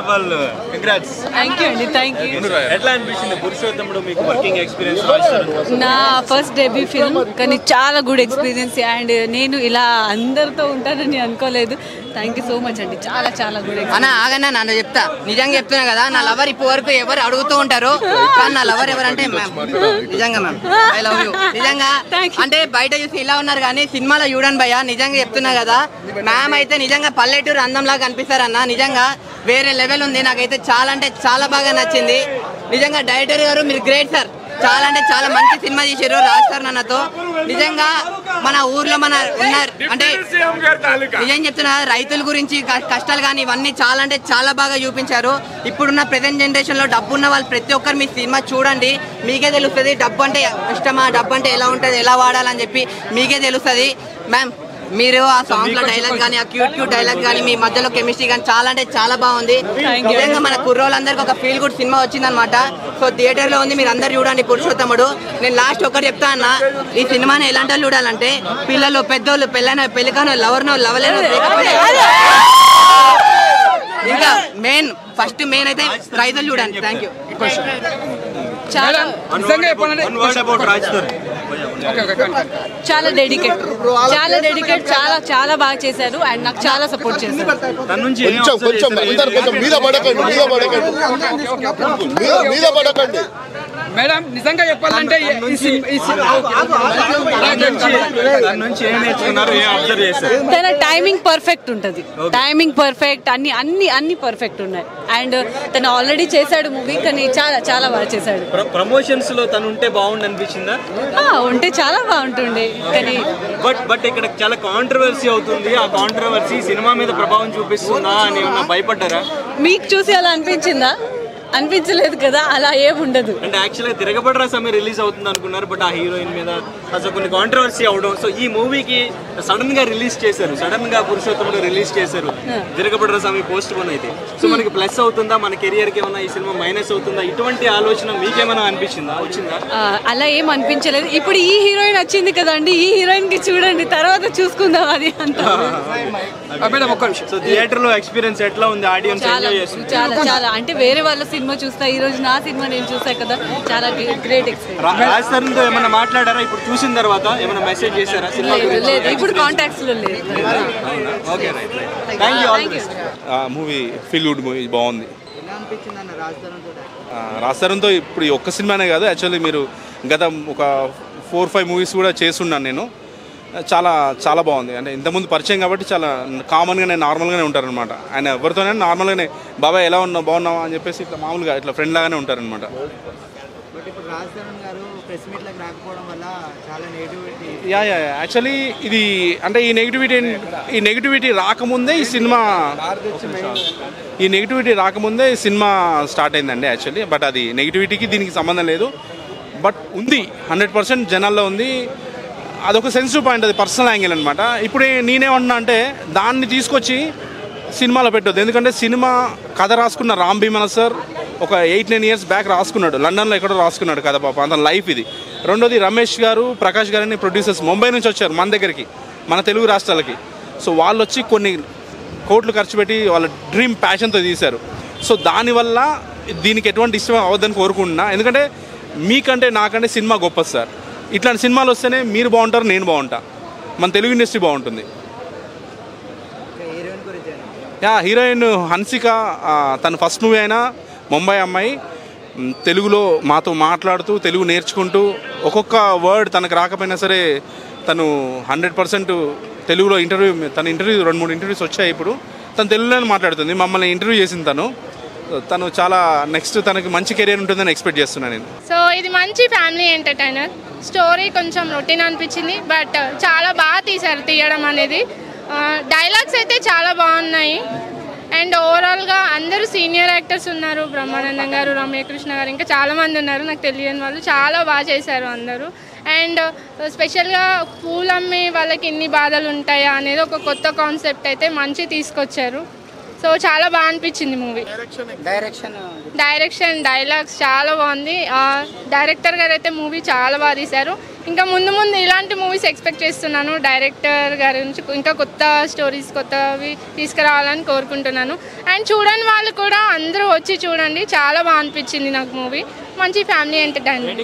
వాళ్ళు congrats thank you అండి thank you ఎట్లా అనిపించింది పురుషోత్తముడు మీకు వర్కింగ్ ఎక్స్పీరియన్స్ నా ఫస్ట్ డెబ్యూ ఫిల్మ్ కానీ చాలా గుడ్ ఎక్స్పీరియన్స్ అండ్ నేను ఇలా అందరితో ఉంటానని అనుకోలేదు థ్యాంక్ యూ సో మచ్ అండి చాలా చాలా గుడ్ అన్న ఆగన్నా నన్ను చెప్తా నిజంగా చెప్తున్నా కదా నా లవర్ ఇప్పటి వరకు ఎవరు అడుగుతూ ఉంటారు కానీ నా లవర్ ఎవరంటే మ్యామ్ నిజంగా మ్యామ్ ఐ లవ్ యూ నిజంగా అంటే బయట చూసి ఇలా ఉన్నారు కానీ సినిమాలో చూడండి భయ్య నిజంగా చెప్తున్నా కదా మ్యామ్ అయితే నిజంగా పల్లెటూరు అందంలాగా కనిపిస్తారన్న నిజంగా వేరే లెవెల్ ఉంది నాకైతే చాలా అంటే చాలా బాగా నచ్చింది నిజంగా డైరెక్టర్ గారు మీరు గ్రేట్ సార్ చాలా అంటే చాలా మంచి సినిమా చేశారు రాస్తారు నన్నతో నిజంగా మన ఊర్లో మన ఉన్నారు అంటే నిజం చెప్తున్నా రైతుల గురించి క- కష్టాలు కానీ ఇవన్నీ చాలా అంటే చాలా బాగా చూపించారు ఇప్పుడున్న ప్రెసెంట్ జనరేషన్ లో డబ్బు ఉన్న వాళ్ళు ప్రతి ఒక్కరు మీ సినిమా చూడండి మీకే తెలుస్తుంది డబ్బు అంటే ఇష్టమా డబ్బు అంటే ఎలా ఉంటుంది ఎలా వాడాలని చెప్పి మీకే తెలుస్తుంది మ్యామ్ మీరు ఆ సాంగ్ లో డైలాగ్ కానీ ఆ క్యూట్ క్యూట్ డైలాగ్ కానీ మీ మధ్యలో కెమిస్ట్రీ కానీ చాలా అంటే చాలా బాగుంది నిజంగా మన కుర్రోళ్ళందరికీ ఒక ఫీల్ గుడ్ సినిమా వచ్చిందనమాట సో థియేటర్ లో ఉంది మీరు అందరు చూడండి పురుషోత్తముడు నేను లాస్ట్ ఒకటి చెప్తా అన్న ఈ సినిమాని ఎలాంటి వాళ్ళు చూడాలంటే పిల్లలు పెద్దోళ్ళు పెళ్ళైన పెళ్ళికాను లవర్నో లవలేనో ఇంకా మెయిన్ ఫస్ట్ మెయిన్ అయితే రైతులు చూడండి థ్యాంక్ యూ చాలా వన్ వర్డ్ అబౌట్ రాజ్ చాలా డెడికేట్ చాలా డెడికేట్ చాలా చాలా బాగా చేశారు అండ్ నాకు చాలా సపోర్ట్ చేశారు తన నుంచి ఏం కొంచెం observe కొంచెం చేశారు? అందరు కొంచెం మీద పడకండి మీద పడకండి మీద మీద పడకండి మేడం నిజంగా చెప్పాలంటే ఈ- ఈ సినిమా- ఈ సినిమా- తన నుంచి ఏం నేర్చుకున్నారు ఏం అబ్జర్వ్ చేశారు తన టైమింగ్ పర్ఫెక్ట్ ఉంటుంది టైమింగ్ పర్ఫెక్ట్ అన్ని అన్ని అన్ని పర్ఫెక్ట్ ఉన్నాయి అండ్ తను ఆల్రెడీ చేశాడు మూవీ కానీ చాలా చాలా బాగా చేశాడు ప్రమోషన్స్ లో తను ఉంటే బాగుండి అనిపించిందా ఆ, ఉంటే చాలా బాగుంటుండే కానీ బట్ బట్ ఇక్కడ చాలా కాంట్రవర్సీ అవుతుంది ఆ కాంట్రవర్సీ సినిమా మీద ప్రభావం చూపిస్తుందా అని ఏమన్నా భయపడ్డారా మీకు చూసి అలా అనిపించిందా అనిపించలేదు కదా అలా ఏం ఉండదు అంటే యాక్చువల్గా తిరగబడరా సమయం రిలీజ్ అవుతుంది అనుకున్నారు బట్ ఆ హీరోయిన్ మీద అసలు కొన్ని కాంట్రవర్సీ అవడం సో ఈ మూవీకి సడన్ గా రిలీజ్ చేశారు సడన్ గా పురుషోత్తముడు రిలీజ్ చేశారు తిరగబడరా సమయం పోస్ట్ పోన్ అయితే సో మనకి ప్లస్ అవుతుందా మన కెరియర్ కి ఏమన్నా ఈ సినిమా మైనస్ అవుతుందా ఇటువంటి ఆలోచన మీకేమైనా అనిపించిందా వచ్చిందా ఆ, అలా ఏం అనిపించలేదు ఇప్పుడు ఈ హీరోయిన్ వచ్చింది కదండి ఈ హీరోయిన్ కి చూడండి తర్వాత చూసుకుందాం అది అంత మేడం ఒక్క నిమిషం సో థియేటర్ లో ఎక్స్పీరియన్స్ ఎట్లా ఉంది ఆడియన్స్ చాలా ఎంజాయ్ చేస్తుంది చాలా చాలా అంటే వేరే వాళ్ళ సినిమా చూస్తా ఈ రోజు నా సినిమా నేను చూసా కదా చాలా గ్రేట్ ఎక్స్పీరియన్స్ రాజ్ తరుణ్తో ఏమైనా మాట్లాడారా ఇప్పుడు చూసిన తర్వాత ఏమైనా మెసేజ్ చేశారా సినిమా లేదు గురించి లేదు ఇప్పుడు కాంటాక్ట్స్ లో లేదు okay right thank you all this movie feel good movie బాగుంది ఆ, రాస్తారంతో ఇప్పుడు ఈ ఒక్క సినిమానే కాదు యాక్చువల్లీ మీరు గత ఒక ఫోర్ ఫైవ్ మూవీస్ కూడా చేస్తున్నాను నేను చాలా చాలా బాగుంది అంటే ఇంతకుముందు పరిచయం కాబట్టి చాలా కామన్గానే నార్మల్గానే ఉంటారనమాట ఆయన ఎవరితోనే నార్మల్గానే బాబాయ్ ఎలా ఉన్నావు బాగున్నావా అని చెప్పేసి ఇట్లా మామూలుగా ఇట్లా ఫ్రెండ్ లాగానే ఉంటారనమాట బట్ ఇప్పుడు రాజధాని గారు ప్రెస్ మీట్లకు రాకపోవడం వల్ల చాలా నెగిటివిటీ యా యా యాక్చువల్లీ ఇది అంటే ఈ నెగిటివిటీ ఈ నెగిటివిటీ రాకముందే ఈ సినిమా ఈ నెగిటివిటీ రాకముందే ఈ సినిమా స్టార్ట్ అయిందండి యాక్చువల్లీ బట్ అది నెగిటివిటీకి దీనికి సంబంధం లేదు బట్ ఉంది హండ్రెడ్ పర్సెంట్ జనాల్లో ఉంది అదొక సెన్సిటివ్ పాయింట్ అది పర్సనల్ యాంగిల్ అనమాట ఇప్పుడు నేనేమన్నా అంటే దాన్ని తీసుకొచ్చి సినిమాలో పెట్టొద్దు ఎందుకంటే సినిమా కథ రాసుకున్న రామ్ భీమన సార్ ఒక ఎయిట్ నైన్ ఇయర్స్ బ్యాక్ రాసుకున్నాడు లండన్లో ఎక్కడో రాసుకున్నాడు కథ పాప అంత లైఫ్ ఇది రెండోది రమేష్ గారు ప్రకాష్ గారని ప్రొడ్యూసర్స్ ముంబై నుంచి వచ్చారు మన దగ్గరికి మన తెలుగు రాష్ట్రాలకి సో వాళ్ళు వచ్చి కొన్ని కోట్లు ఖర్చు పెట్టి వాళ్ళ డ్రీమ్ ప్యాషన్తో తీశారు సో దానివల్ల దీనికి ఎటువంటి ఇష్టం అవ్వద్దని కోరుకుంటున్నా ఎందుకంటే మీకంటే నాకంటే సినిమా గొప్పది సార్ ఇట్లాంటి సినిమాలు వస్తేనే మీరు బాగుంటారు నేను బాగుంటా మన తెలుగు ఇండస్ట్రీ బాగుంటుంది యా హీరోయిన్ హన్సిక ఆ, తన ఫస్ట్ మూవీ అయినా ముంబై అమ్మాయి మ్, తెలుగులో మాతో మాట్లాడుతూ తెలుగు నేర్చుకుంటూ ఒక్కొక్క వర్డ్ తనకు రాకపోయినా సరే తను హండ్రెడ్ పర్సెంట్ తెలుగులో ఇంటర్వ్యూ తన ఇంటర్వ్యూ రెండు మూడు ఇంటర్వ్యూస్ వచ్చాయి ఇప్పుడు తను తెలుగులోనే మాట్లాడుతుంది మమ్మల్ని ఇంటర్వ్యూ చేసింది తను తను చాలా నెక్స్ట్ తనకి మంచి కెరీర్ ఉంటుందని ఎక్స్పెక్ట్ చేస్తున్నాను నేను సో ఇది మంచి ఫ్యామిలీ ఎంటర్టైనర్ స్టోరీ కొంచెం రొటీన్ అనిపించింది బట్ చాలా బాగా తీశారు తీయడం అనేది డైలాగ్స్ అయితే చాలా బాగున్నాయి అండ్ ఓవరాల్గా అందరూ సీనియర్ యాక్టర్స్ ఉన్నారు బ్రహ్మానందం గారు రమ్యకృష్ణ గారు ఇంకా చాలా మంది ఉన్నారు నాకు తెలియని వాళ్ళు చాలా బాగా చేశారు అందరూ అండ్ స్పెషల్గా పూలు అమ్మే వాళ్ళకి ఎన్ని బాధలు ఉంటాయా అనేది ఒక కొత్త కాన్సెప్ట్ అయితే మంచి తీసుకొచ్చారు సో చాలా బాగా అనిపించింది మూవీ డైరెక్షన్ డైరెక్షన్ డైలాగ్స్ చాలా బాగుంది ఆ, డైరెక్టర్ గారు అయితే మూవీ చాలా బాగా తీశారు ఇంకా ముందు ముందు ఇలాంటి మూవీస్ ఎక్స్పెక్ట్ చేస్తున్నాను డైరెక్టర్ గారి నుంచి ఇంకా కొత్త స్టోరీస్ కొత్తవి తీసుకురావాలని కోరుకుంటున్నాను అండ్ చూడని వాళ్ళు కూడా వచ్చి చూడండి చాలా బాగా అనిపించింది నాకు మూవీ మంచి ఫ్యామిలీ ఎంటర్టైన్మెంట్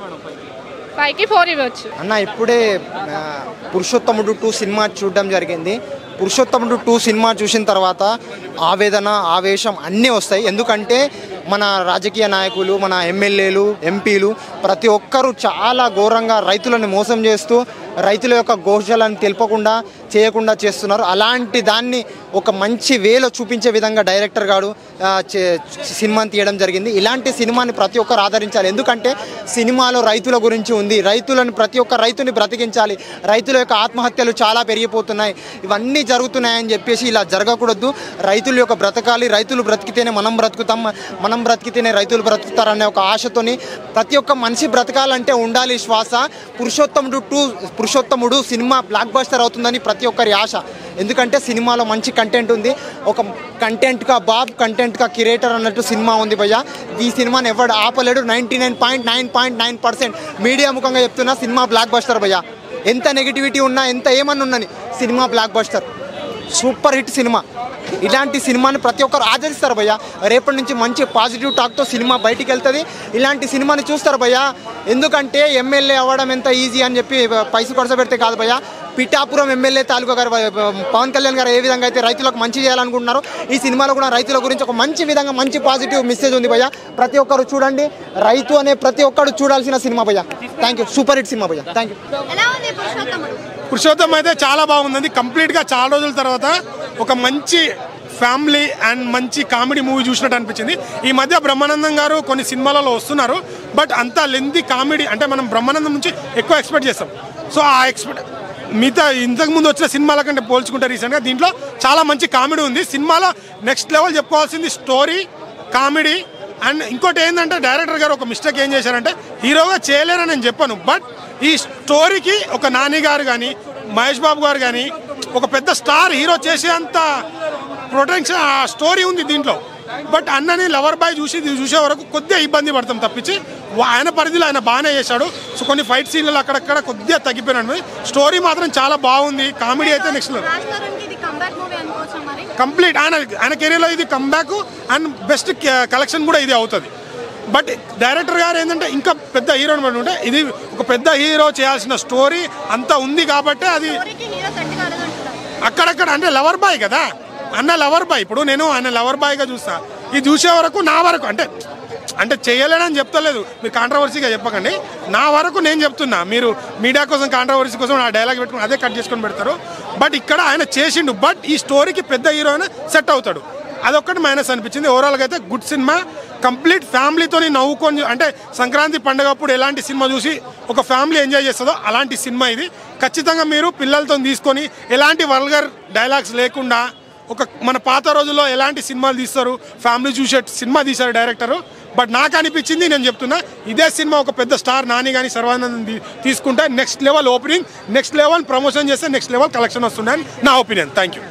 పైకి ఫోర్ ఇవ్వచ్చు అన్న ఇప్పుడే ఆ, పురుషోత్తముడు టూ సినిమా చూడడం జరిగింది పురుషోత్తముడు టూ సినిమా చూసిన తర్వాత ఆవేదన ఆవేశం అన్నీ వస్తాయి ఎందుకంటే మన రాజకీయ నాయకులు మన ఎమ్మెల్యేలు ఎంపీలు ప్రతి ఒక్కరూ చాలా ఘోరంగా రైతులను మోసం చేస్తూ రైతుల యొక్క ఘోషాలను తెలుపకుండా చేయకుండా చేస్తున్నారు అలాంటి దాన్ని ఒక మంచి వేలో చూపించే విధంగా డైరెక్టర్ గారు ఆ, చే- సినిమాని తీయడం జరిగింది ఇలాంటి సినిమాని ప్రతి ఒక్కరు ఆదరించాలి ఎందుకంటే సినిమాలో రైతుల గురించి ఉంది రైతులను ప్రతి ఒక్క రైతుని బ్రతికించాలి రైతుల యొక్క ఆత్మహత్యలు చాలా పెరిగిపోతున్నాయి ఇవన్నీ జరుగుతున్నాయని చెప్పేసి ఇలా జరగకూడదు రైతుల యొక్క బ్రతకాలి రైతులు బ్రతికితేనే మనం బ్రతుకుతాం మనం బ్రతికితేనే రైతులు బ్రతుకుతారనే ఒక ఆశతోని ప్రతి ఒక్క మనిషి బ్రతకాలంటే ఉండాలి శ్వాస పురుషోత్తముడు టూ పురుషోత్తముడు సినిమా బ్లాక్ బస్టర్ అవుతుందని ప్రతి ఒక్కరి ఆశ ఎందుకంటే సినిమాలో మంచి కంటెంట్ ఉంది ఒక కంటెంట్గా బాబ్ కంటెంట్గా క్రియేటర్ అన్నట్టు సినిమా ఉంది భయ్య ఈ సినిమాని ఎవడు ఆపలేడు ninety nine point nine point nine percent media ముఖంగా చెప్తున్నా సినిమా బ్లాక్ బస్టర్ భయ్య ఎంత నెగిటివిటీ ఉన్నా ఎంత ఏమన్నా ఉన్నని cinema blockbuster super hit cinema ఇలాంటి సినిమాని ప్రతి ఒక్కరు ఆదరిస్తారు భయ్య రేపటి నుంచి మంచి పాజిటివ్ టాక్తో సినిమా బయటికి వెళ్తుంది ఇలాంటి సినిమాని చూస్తారు భయ్య ఎందుకంటే ఎమ్మెల్యే అవ్వడం ఎంత ఈజీ అని చెప్పి పైసలు ఖర్చు పెడితే కాదు భయ్య పిఠాపురం ఎమ్మెల్యే తాలూకా గారు పవన్ కళ్యాణ్ గారు ఏ విధంగా అయితే రైతులకు మంచి చేయాలనుకుంటున్నారో ఈ సినిమాలో కూడా రైతుల గురించి ఒక మంచి విధంగా మంచి పాజిటివ్ మెసేజ్ ఉంది భయ్య ప్రతి ఒక్కరు చూడండి రైతు అనే ప్రతి ఒక్కరు చూడాల్సిన సినిమా భయ్య thank you super hit cinema భయ్య థ్యాంక్ యూ ఎలా ఉంది పురుషోత్తముడు పురుషోత్తం అయితే చాలా బాగుంది కంప్లీట్గా చాలా రోజుల తర్వాత ఒక మంచి ఫ్యామిలీ అండ్ మంచి కామెడీ మూవీ చూసినట్టు అనిపించింది ఈ మధ్య బ్రహ్మానందం గారు కొన్ని సినిమాలలో వస్తున్నారు బట్ అంత లెంది కామెడీ అంటే మనం బ్రహ్మానందం నుంచి ఎక్కువ ఎక్స్పెక్ట్ చేస్తాం సో ఆ ఎక్స్పెక్ట్ మిగతా ఇంతకు ముందు వచ్చిన సినిమాల కంటే పోల్చుకుంటే రీసెంట్గా దీంట్లో చాలా మంచి కామెడీ ఉంది సినిమాలో నెక్స్ట్ లెవెల్ చెప్పుకోవాల్సింది స్టోరీ కామెడీ అండ్ ఇంకోటి ఏంటంటే డైరెక్టర్ గారు ఒక మిస్టేక్ ఏం చేశారంటే హీరోగా చేయలేరని నేను చెప్పాను బట్ ఈ స్టోరీకి ఒక నాని గారు కానీ మహేష్ బాబు గారు కానీ ఒక పెద్ద స్టార్ హీరో చేసేంత ప్రొటెక్షన్ ఆ స్టోరీ ఉంది దీంట్లో బట్ అన్నని లవర్ బాయ్ చూసి ఇది చూసే వరకు కొద్దిగా ఇబ్బంది పడతాం తప్పించి వా- ఆయన పరిధిలో ఆయన బాగానే చేశాడు సో కొన్ని ఫైట్ సీన్లు అక్కడక్కడ కొద్దిగా తగ్గిపోయినాడు స్టోరీ మాత్రం చాలా బాగుంది కామెడీ అయితే నెక్స్ట్ లెవెల్ రాజ్ తరుణ్కి ఇది కంబ్యాక్ మూవీ అనుకోవచ్చా మరి కంప్లీట్ ఆయన ఆయన కెరీర్లో ఇది కంబ్యాక్ అండ్ బెస్ట్ కలెక్షన్ కూడా ఇది అవుతుంది బట్ డైరెక్టర్ గారు ఏంటంటే ఇంకా పెద్ద హీరో ఉంటే ఇది ఒక పెద్ద హీరో చేయాల్సిన స్టోరీ అంతా ఉంది కాబట్టి అది స్టోరీకి హీరో సెట్ కాలేదంటున్నారు అక్కడక్కడ అంటే లవర్ బాయ్ కదా అన్న లవర్ బాయ్ ఇప్పుడు నేను ఆయన లవర్ బాయ్గా చూస్తా ఇది చూసే వరకు నా వరకు అంటే అంటే చేయలేనని చెప్తలేదు మీరు కాంట్రవర్సీగా చెప్పకండి నా వరకు నేను చెప్తున్నా మీరు మీడియా కోసం కాంట్రవర్సీ కోసం ఆ డైలాగ్ పెట్టుకుని అదే కట్ చేసుకొని పెడతారు బట్ ఇక్కడ ఆయన చేసిండు బట్ ఈ స్టోరీకి పెద్ద హీరో సెట్ అవుతాడు అదొక్కటి మైనస్ అనిపించింది ఓవరాల్గా అయితే గుడ్ సినిమా కంప్లీట్ ఫ్యామిలీతోని నవ్వుకొని అంటే సంక్రాంతి పండుగ అప్పుడు ఎలాంటి సినిమా చూసి ఒక ఫ్యామిలీ ఎంజాయ్ చేస్తుందో అలాంటి సినిమా ఇది ఖచ్చితంగా మీరు పిల్లలతో తీసుకొని ఎలాంటి వల్గర్ డైలాగ్స్ లేకుండా ఒక మన పాత రోజుల్లో ఎలాంటి సినిమాలు తీస్తారు ఫ్యామిలీ చూసే సినిమా తీశారు డైరెక్టరు బట్ నాకు అనిపించింది నేను చెప్తున్నా ఇదే సినిమా ఒక పెద్ద స్టార్ నాని కానీ సర్వానంద్ తీసుకుంటే next level opening next level promotion చేస్తే నెక్స్ట్ లెవెల్ కలెక్షన్ వస్తుందని నా ఒపీనియన్ థ్యాంక్ యూ